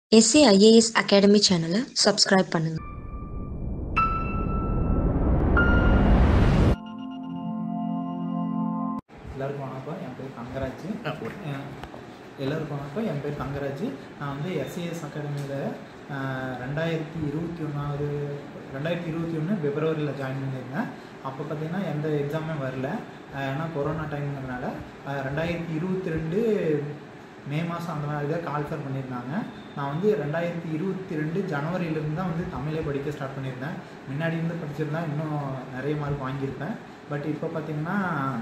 S A IAS academy சேனலை subscribe பண்ணுங்க எல்லாருக்கும் வணக்கம் என் பேர் தங்கராஜ் அஹ் எல்லாருக்கும் வணக்கம் என் பேர் தங்கராஜ் நான் வந்து எஸ்ஏஎஸ் அகாடமியில் ரெண்டாயிரத்தி இருபத்தி ஒன்றாவது ரெண்டாயிரத்தி இருபத்தி ஒன்று பிப்ரவரியில் ஜாயின் பண்ணியிருந்தேன் அப்போ பார்த்தீங்கன்னா எந்த எக்ஸாமே வரல அஹ் ஏன்னா கொரோனா டைம்ங்கிறதுனால அஹ் ரெண்டாயிரத்தி இருபத்தி ரெண்டு மே மாதம் அந்த மாதிரி தான் கால்ஃபர் பண்ணியிருந்தாங்க நான் வந்து ரெண்டாயிரத்தி இருபத்தி ரெண்டு ஜனவரியிலேருந்து தான் வந்து தமிழே படிக்க ஸ்டார்ட் பண்ணியிருந்தேன் முன்னாடி இருந்து படிச்சிருந்தா இன்னும் நிறைய மார்க் வாங்கியிருப்பேன் பட் இப்போ பார்த்தீங்கன்னா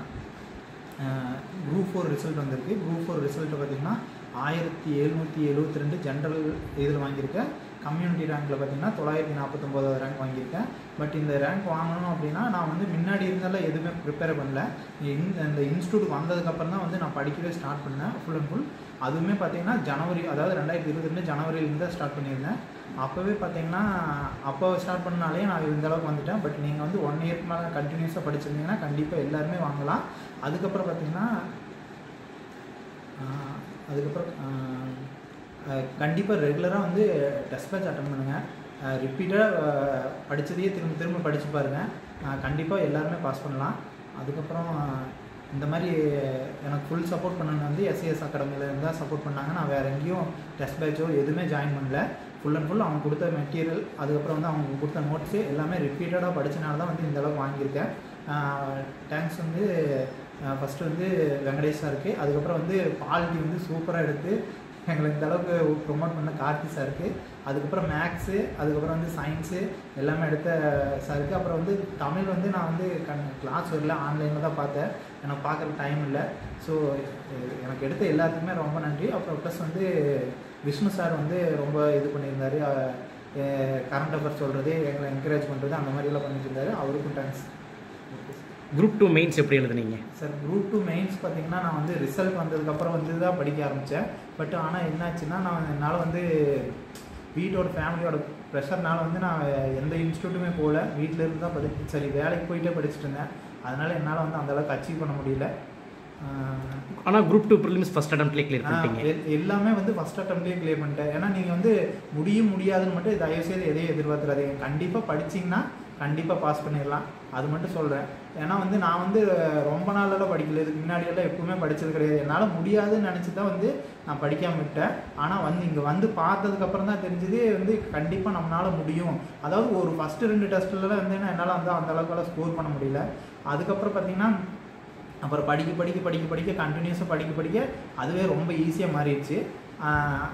குரூப் ஃபோர் ரிசல்ட் வந்திருக்கு குரூப் ஃபோர் ரிசல்ட்டை பார்த்தீங்கன்னா ஆயிரத்தி எழுநூற்றி எழுபத்தி ரெண்டு ஜென்ரல் இதில் வாங்கியிருக்கேன் கம்யூனிட்டி ரேங்க்கில் பார்த்தீங்கன்னா தொள்ளாயிரத்தி நாற்பத்தொம்போதாவது ரேங்க் வாங்கியிருக்கேன் பட் இந்த ரேங்க் வாங்கணும் அப்படின்னா நான் வந்து முன்னாடி இருந்தாலும் எதுவுமே ப்ரிப்பேர் பண்ணல இந்த இந்த இன்ஸ்டியூட் வந்ததுக்கப்புறம் தான் வந்து நான் படிக்கவே ஸ்டார்ட் பண்ணேன் ஃபுல் அண்ட் ஃபுல் அதுவுமே பார்த்தீங்கன்னா ஜனவரி அதாவது ரெண்டாயிரத்தி இருபத்தி ரெண்டு ஜனவரியிலேருந்து தான் ஸ்டார்ட் பண்ணியிருந்தேன் அப்போவே பார்த்தீங்கன்னா அப்போ ஸ்டார்ட் பண்ணனாலே நான் இந்த அளவுக்கு வந்துட்டேன் பட் நீங்கள் வந்து ஒன் இயர்க்கு மேலே கண்டினியூஸாக படிச்சிருந்தீங்கன்னா கண்டிப்பாக எல்லாருமே வாங்கலாம் அதுக்கப்புறம் பார்த்தீங்கன்னா ஆஹ், அதுக்கப்புறம் கண்டிப்பாக ரெகுலராக வந்து டெஸ்ட் பேட்ச் அட்டன் பண்ணுங்கள் ரிப்பீட்டாக படித்ததையே திரும்ப திரும்ப படித்து பாருங்கள் கண்டிப்பாக எல்லாருமே பாஸ் பண்ணலாம் அதுக்கப்புறம் இந்த மாதிரி எனக்கு ஃபுல் சப்போர்ட் பண்ணது வந்து எஸ்ஏஎஸ் அகாடமியில் இருந்தால் சப்போர்ட் பண்ணாங்க நான் வேறு எங்கேயும் டெஸ்ட் பேட்சோ எதுவுமே ஜாயின் பண்ணல ஃபுல் அண்ட் ஃபுல் அவங்க கொடுத்த மெட்டீரியல் அதுக்கப்புறம் வந்து அவங்க கொடுத்த நோட்ஸு எல்லாமே ரிப்பீட்டடாக படித்தனால தான் வந்து இந்த அளவுக்கு வாங்கியிருக்கேன் தேங்க்ஸ் வந்து ஃபஸ்ட்டு வந்து வெங்கடேஷ் சாருக்கு அதுக்கப்புறம் வந்து பாலிட்டி வந்து சூப்பராக எடுத்து எங்களை இந்த அளவுக்கு ப்ரொமோட் பண்ண கார்த்தி சாருக்கு அதுக்கப்புறம் மேக்ஸு அதுக்கப்புறம் வந்து சயின்ஸு எல்லாமே எடுத்த சாருக்கு அப்புறம் வந்து தமிழ் வந்து நான் வந்து கண் கிளாஸ் வரல ஆன்லைனில் தான் பார்த்தேன் எனக்கு பார்க்குற டைம் இல்லை ஸோ எனக்கு எடுத்த எல்லாத்துக்குமே ரொம்ப நன்றி அப்புறம் ப்ளஸ் வந்து விஷ்ணு சார் வந்து ரொம்ப இது பண்ணியிருந்தாரு கரண்ட் அஃபேர்ஸ் சொல்கிறது எங்களை என்கரேஜ் பண்ணுறது அந்த மாதிரியெல்லாம் பண்ணிட்டு இருந்தாரு அவருக்கும் தேங்க்ஸ் குரூப் டூ மெயின்ஸ் எப்படி எழுதுனீங்க சார் குரூப் டூ மெயின்ஸ் பார்த்தீங்கன்னா நான் வந்து ரிசல்ட் வந்ததுக்கப்புறம் வந்து தான் படிக்க ஆரம்பித்தேன் பட் ஆனால் என்னாச்சுன்னா நான் என்னால் வந்து வீட்டோட ஃபேமிலியோட ப்ரெஷர்னால வந்து நான் எந்த இன்ஸ்டியூட்டுமே போகல வீட்டில் இருந்து தான் படி சரி வேலைக்கு போயிட்டே படிச்சுட்டு இருந்தேன் அதனால் என்னால் வந்து அந்த அளவுக்கு அச்சீவ் பண்ண முடியல ஆஹ் ஆனால் குரூப் டூ ப்ரிலிம்ஸ் ஃபஸ்ட் அட்டம்ப்ட்லேயே கிளியர் பண்ணிட்டீங்க ஆஹ் எல்- எல்லாமே வந்து ஃபர்ஸ்ட் அட்டம்ப்ட்லேயே கிளியர் பண்ணிட்டேன் ஏன்னா நீங்கள் வந்து முடியும் முடியாதுன்னு மட்டும் தயவு செய்து எதையும் எதிர்பார்த்துறாதீங்க கண்டிப்பாக படிச்சீங்கன்னா கண்டிப்பாக பாஸ் பண்ணிடலாம் அது மட்டும் சொல்கிறேன் ஏன்னா வந்து நான் வந்து ரொம்ப நாளெல்லாம் படிக்கல இதுக்கு முன்னாடியெல்லாம் எப்பவுமே படித்தது கிடையாது என்னால் முடியாதுன்னு நினச்சி தான் வந்து நான் படிக்காம விட்டேன் ஆனால் வந்து இங்கே வந்து பார்த்ததுக்கப்புறம் தான் தெரிஞ்சது வந்து கண்டிப்பாக நம்மளால் முடியும் அதாவது ஒரு ஃபஸ்ட்டு ரெண்டு டெஸ்ட்லலாம் வந்து என்னால் வந்து அந்த அளவுக்குலாம் ஸ்கோர் பண்ண முடியல அதுக்கப்புறம் பார்த்தீங்கன்னா அப்புறம் படிக்க படிக்க படிக்க படிக்க கண்டினியூஸாக படிக்க படிக்க அதுவே ரொம்ப ஈஸியாக மாறிடுச்சு ஆஹ்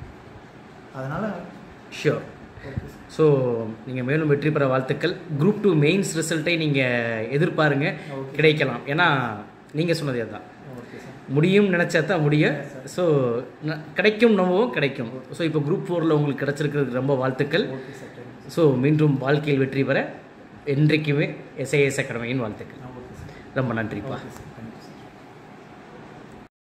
அதனால் ஷியோர் ஸோ நீங்கள் மேலும் வெற்றி பெற வாழ்த்துக்கள் குரூப் டூ மெயின்ஸ் ரிசல்ட்டை நீங்கள் எதிர்பாருங்க Okay. கிடைக்கலாம் ஏன்னா நீங்கள் சொன்னதே தான் ஓகே சார் முடியும் நினச்சா தான் முடியும் ஸோ கிடைக்கும் நம்பவும் கிடைக்கும் ஸோ இப்போ குரூப் ஃபோரில் உங்களுக்கு கிடச்சிருக்கிறதுக்கு ரொம்ப வாழ்த்துக்கள் ஓகே சார் தேங்க்யூ ஸோ மீண்டும் வாழ்க்கையில் வெற்றி பெற என்றைக்குமே எஸ்ஐஎஸ் அகாடமியின் வாழ்த்துக்கள் ஓகே சார் ரொம்ப நன்றிப்பா ஓகே சார்